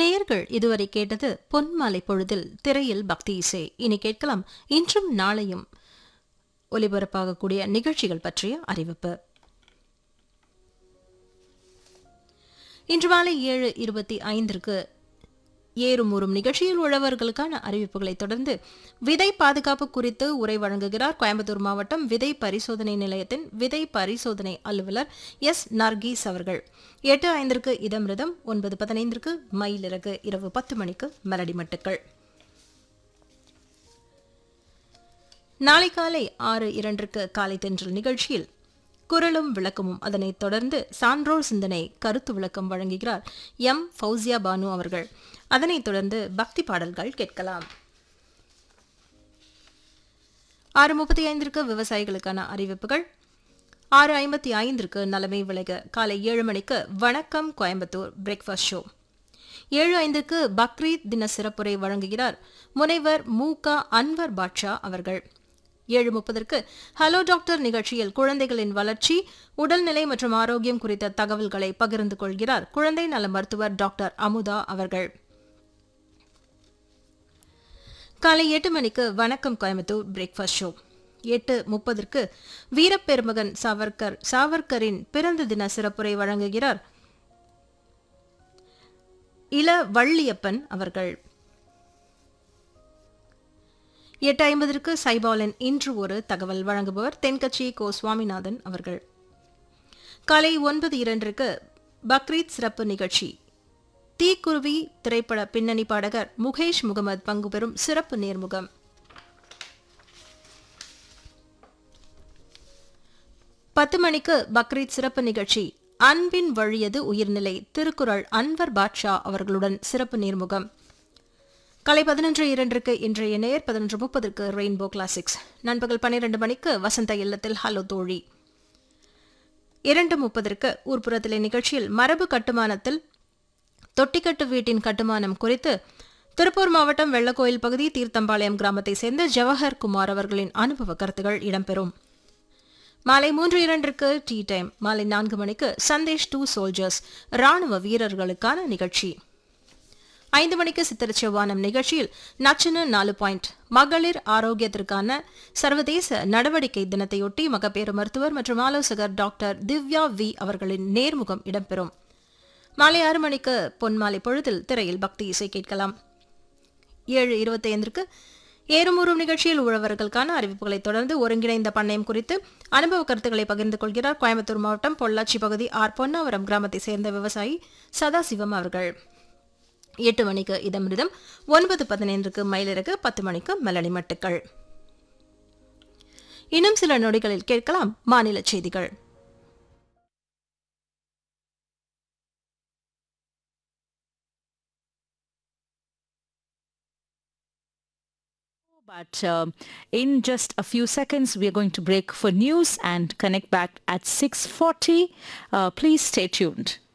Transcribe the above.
நேயர்கள் இதுவரை கேட்டது பொன்மாலை பொழுதில் திரையில் பக்தி இசை இனி கேட்கலாம் இன்றும் நாளையும் ஒலிபரப்பாகக்கூடிய நிகழ்ச்சிகள் பற்றிய அறிவிப்பு இன்று மாலை ஏழு இருபத்தி ஐந்திற்கு ஏறும் ஊறும் நிகழ்ச்சியில் உழவர்களுக்கான அறிவிப்புகளை தொடர்ந்து விதை பாதுகாப்பு குறித்து உரை வழங்குகிறார் கோயம்புத்தூர் மாவட்டம் விதை பரிசோதனை நிலையத்தின் விதை பரிசோதனை அலுவலர் எஸ் நர்கீஸ் அவர்கள் எட்டு ஐந்திற்கு இதமிருதம் ஒன்பது பதினைந்திற்கு மயிலிறகு இரவு பத்து மணிக்கு மெலடி மட்டுக்கள் நாளை காலை ஆறு இரண்டிற்கு காலை தென்றல் நிகழ்ச்சியில் குரலும் விளக்கமும் அதனைத் தொடர்ந்து சான்றோர் சிந்தனை கருத்து விளக்கம் வழங்குகிறார் எம் ஃபௌசியா பானு அவர்கள் அதனைத் தொடர்ந்து பக்தி பாடல்கள் கேட்கலாம் ஆறு முப்பத்தி ஐந்திற்கு விவசாயிகளுக்கான அறிவிப்புகள் ஆறு ஐம்பத்தி ஐந்திற்கு நலமை விலக காலை ஏழு மணிக்கு வணக்கம் கோயம்புத்தூர் பிரேக்ஃபாஸ்ட் ஷோ ஏழு ஐந்துக்கு பக்ரீத் தின சிறப்புரை வழங்குகிறார் முனைவர் மு க அன்வர் பாட்ஷா அவர்கள் ஏழு முப்பதற்கு ஹலோ டாக்டர் நிகழ்ச்சியில் குழந்தைகளின் வளர்ச்சி உடல்நிலை மற்றும் ஆரோக்கியம் குறித்த தகவல்களை பகிர்ந்து கொள்கிறார் குழந்தை நல மருத்துவர் டாக்டர் அமுதா அவர்கள் காலை எட்டு மணிக்கு வணக்கம் கோயம்புத்தூர் பிரேக்ஃபாஸ்ட் ஷோ எட்டு முப்பதற்கு வீரப்பெருமகன் சாவர்கர் சாவர்கரின் பிறந்த தின சிறப்புரை வழங்குகிறார் இள வள்ளியப்பன் அவர்கள் எட்டு ஐம்பதற்கு சைபாலன் இன்று ஒரு தகவல் வழங்குபவர் தென்கட்சி கோ சுவாமிநாதன் அவர்கள் காலை ஒன்பது இரண்டிற்கு பக்ரீத் சிறப்பு நிகழ்ச்சி தீக்குருவி திரைப்பட பின்னணி பாடகர் முகேஷ் முகமது பங்கு பெறும் சிறப்பு நேர்முகம் பத்து மணிக்கு பக்ரீத் சிறப்பு நிகழ்ச்சி அன்பின் வழியது உயிர்நிலை திருக்குறள் அன்வர் பாட்ஷா அவர்களுடன் சிறப்பு நேர்முகம் காலை பதினொன்று இரண்டிற்கு இன்றைய நேர் பதினொன்று முப்பதற்கு ரெயின்போ கிளாசிக்ஸ் நண்பகல் பன்னிரண்டு மணிக்கு வசந்த இல்லத்தில் ஹலோ தோழி இரண்டு முப்பதற்கு ஊர்ப்புறத்திலே நிகழ்ச்சியில் மரபு கட்டுமானத்தில் தொட்டிக்கட்டு வீட்டின் கட்டுமானம் குறித்து திருப்பூர் மாவட்டம் வெள்ளக்கோயில் பகுதி தீர்த்தம்பாளையம் கிராமத்தை சேர்ந்த ஜவஹர் குமார் அவர்களின் அனுபவ கருத்துகள் இடம்பெறும் மாலை மூன்று இரண்டிற்கு டீ டைம் மாலை நான்கு மணிக்கு சந்தேஷ் டூ சோல்ஜர்ஸ் ராணுவ வீரர்களுக்கான நிகழ்ச்சி ஐந்து மணிக்கு சித்திரச்செவ்வானம் நிகழ்ச்சியில் நச்சுன்னு நாலு பாயிண்ட் மகளிர் ஆரோக்கியத்திற்கான சர்வதேச நடவடிக்கை தினத்தையொட்டி மகப்பேறு மருத்துவர் மற்றும் ஆலோசகர் டாக்டர் திவ்யா வி அவர்களின் நேர்முகம் இடம்பெறும் மாலை ஆறு மணிக்கு பொன்மாலை பொழுதில் திரையில் பக்தி இசை கேட்கலாம் ஏழு இருபத்தி ஐந்திற்கு ஏறுமூறும் நிகழ்ச்சியில் உழவர்களுக்கான அறிவிப்புகளை தொடர்ந்து ஒருங்கிணைந்த பண்ணையம் குறித்து அனுபவ கருத்துக்களை பகிர்ந்து கொள்கிறார் கோயம்புத்தூர் மாவட்டம் பொள்ளாச்சி பகுதி ஆர் பொன்னாவரம் கிராமத்தை சேர்ந்த விவசாயி சதாசிவம் அவர்கள் எட்டு மணிக்கு இதமிருதம் ஒன்பது பதினைந்துக்கு மயிலிறகு பத்து மணிக்கு மெலடி மட்டுக்கள் இன்னும் சில நொடிகளில் கேட்கலாம் மாநில செய்திகள் But um, in just a few seconds, we are going to break for news and connect back at 6.40. Uh, please stay tuned.